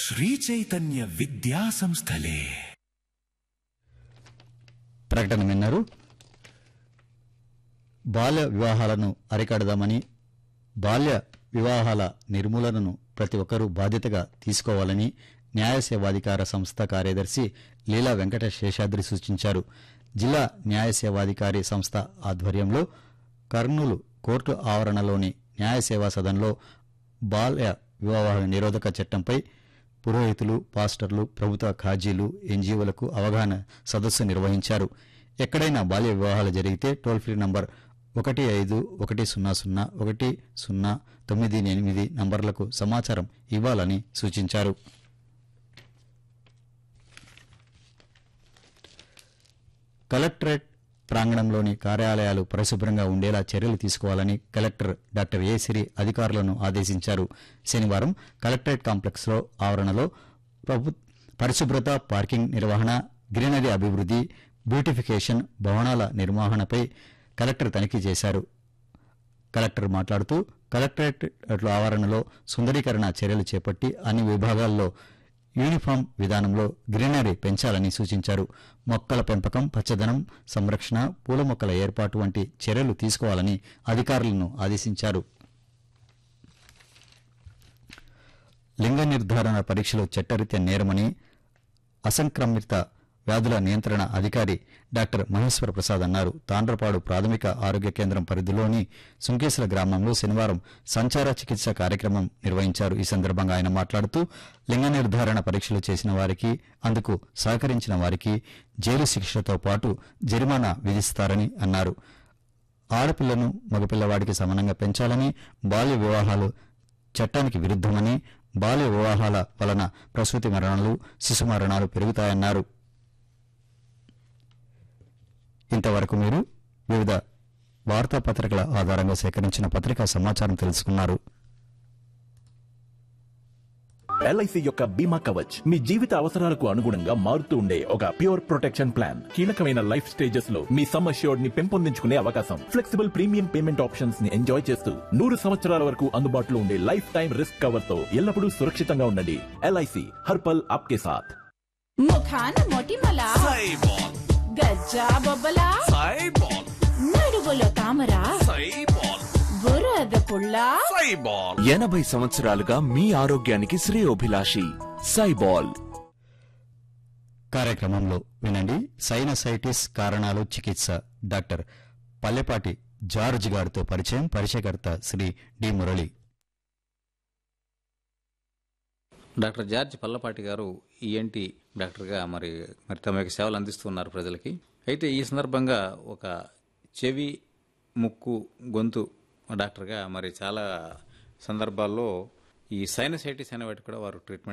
శ్రీచైతన్య విద్యా సంస్థలే ప్రకటన విన్నారు బాల్య వివాహాలను అరికడదామని బాల్య వివాహాల నిర్మూలనను ప్రతి ఒక్కరూ బాధ్యతగా తీసుకోవాలని న్యాయ సేవాధికార సంస్థ కార్యదర్శి లీలా వెంకట శేషాద్రి సూచించారు జిల్లా న్యాయ సేవాధికారి సంస్థ ఆధ్వర్యంలో కర్నూలు కోర్టు ఆవరణలోని న్యాయ సేవా సదన్లో బాల్య వివాహ నిరోధక చట్టంపై పురోహితులు పాస్టర్లు ప్రభుత్వ ఖాజీలు ఎన్జీఓలకు అవగాహన సదస్సు నిర్వహించారు ఎక్కడైనా బాల్య వివాహాలు జరిగితే టోల్ ఫ్రీ నంబర్ ఒకటి ఐదు ఒకటి సున్నా సున్నా ఒకటి సున్నా తొమ్మిది ఎనిమిది నంబర్లకు సమాచారం ఇవ్వాలని సూచించారు కలెక్టరేట్ ప్రాంగణంలోని కార్యాలయాలు పరిశుభ్రంగా ఉండేలా చర్యలు తీసుకోవాలని కలెక్టర్ డాక్టర్ ఏ సిరి అధికారులను ఆదేశించారు శనివారం కలెక్టరేట్ కాంప్లెక్స్లో ఆవరణలో ప్రభు పరిశుభ్రత పార్కింగ్ నిర్వహణ గ్రీనరీ అభివృద్ధి బ్యూటిఫికేషన్ భవనాల నిర్వహణపై కలెక్టర్ తనిఖీ చేశారు కలెక్టర్ మాట్లాడుతూ కలెక్టరేట్ ఆవరణలో సుందరీకరణ చర్యలు చేపట్టి అన్ని విభాగాల్లో యూనిఫామ్ విధానంలో గ్రీనరీ పెంచాలని సూచించారు మొక్కల పెంపకం పచ్చదనం సంరక్షణ పూల మొక్కల ఏర్పాటు వంటి చర్యలు తీసుకోవాలని అధికారులను ఆదేశించారు లింగ నిర్ధారణ పరీక్షలు చట్టరీత్యా నేరమని అసంక్రమిత వ్యాధుల నియంత్రణ అధికారి డాక్టర్ మహేశ్వర ప్రసాద్ అన్నారు తాండ్రపాడు ప్రాథమిక ఆరోగ్య కేంద్రం పరిధిలోని సుంకేశ్వర గ్రామంలో శనివారం సంచార చికిత్స కార్యక్రమం నిర్వహించారు ఈ సందర్భంగా ఆయన మాట్లాడుతూ లింగ నిర్ధారణ పరీక్షలు చేసిన వారికి అందుకు సహకరించిన వారికి జైలు శిక్షతో పాటు జరిమానా విధిస్తారని అన్నారు ఆడపిల్లను మగపిల్లవాడికి సమానంగా పెంచాలని బాల్య వివాహాలు చట్టానికి విరుద్దమని బాల్య వివాహాల వలన ప్రసూతి మరణాలు శిశు మరణాలు పెరుగుతాయన్నారు ఇంతవరకు మీరు వివిధ వార్తాపత్రికల ఆధారంగా సేకరించిన పత్రికా సమాచారం తెలుసుకున్నారు ఎల్ఐసి యొక్క బీమా కవచ్ మీ జీవిత అవసరాలకు అనుగుణంగా మారుతూ ఉండే ఒక ప్యూర్ ప్రొటెక్షన్ ప్లాన్ కీలకమైన లైఫ్ స్టేజెస్ లో మీ సమ్ అష్యూర్డ్ ని పెంపొందించుకునే అవకాశం ఫ్లెక్సిబుల్ ప్రీమియం పేమెంట్ ఆప్షన్స్ ని ఎంజాయ్ చేస్తూ నూరు సంవత్సరాల వరకు అందుబాటులో ఉండే లైఫ్ టైం రిస్క్ కవర్ తో ఎల్లప్పుడూ సురక్షితంగా ఉండండి ఎల్ఐసి హర్పల్ ఆప్కే సాథ్ ముఖాన మొటిమల సైబాల్ గజ్జా బొబ్బల సైబాల్ నడువులో తామర సైబాల్ బురద పుల్ల సైబాల్ ఎనభై సంవత్సరాలుగా మీ ఆరోగ్యానికి శ్రేయోభిలాషి సైబాల్ కార్యక్రమంలో వినండి సైనసైటిస్ కారణాలు చికిత్స డాక్టర్ పల్లెపాటి జార్జ్ గారితో పరిచయం పరిచయకర్త Shri D Murali doctor George Pallapati గారు ఈఎన్టీ డాక్టర్గా మరి మరి తమ యొక్క సేవలు అందిస్తున్నారు ప్రజలకి అయితే ఈ సందర్భంగా ఒక చెవి ముక్కు గొంతు డాక్టర్గా మరి చాలా సందర్భాల్లో ఈ సైనసైటిస్ అనే వాటికి కూడా వారు ట్రీట్మెంట్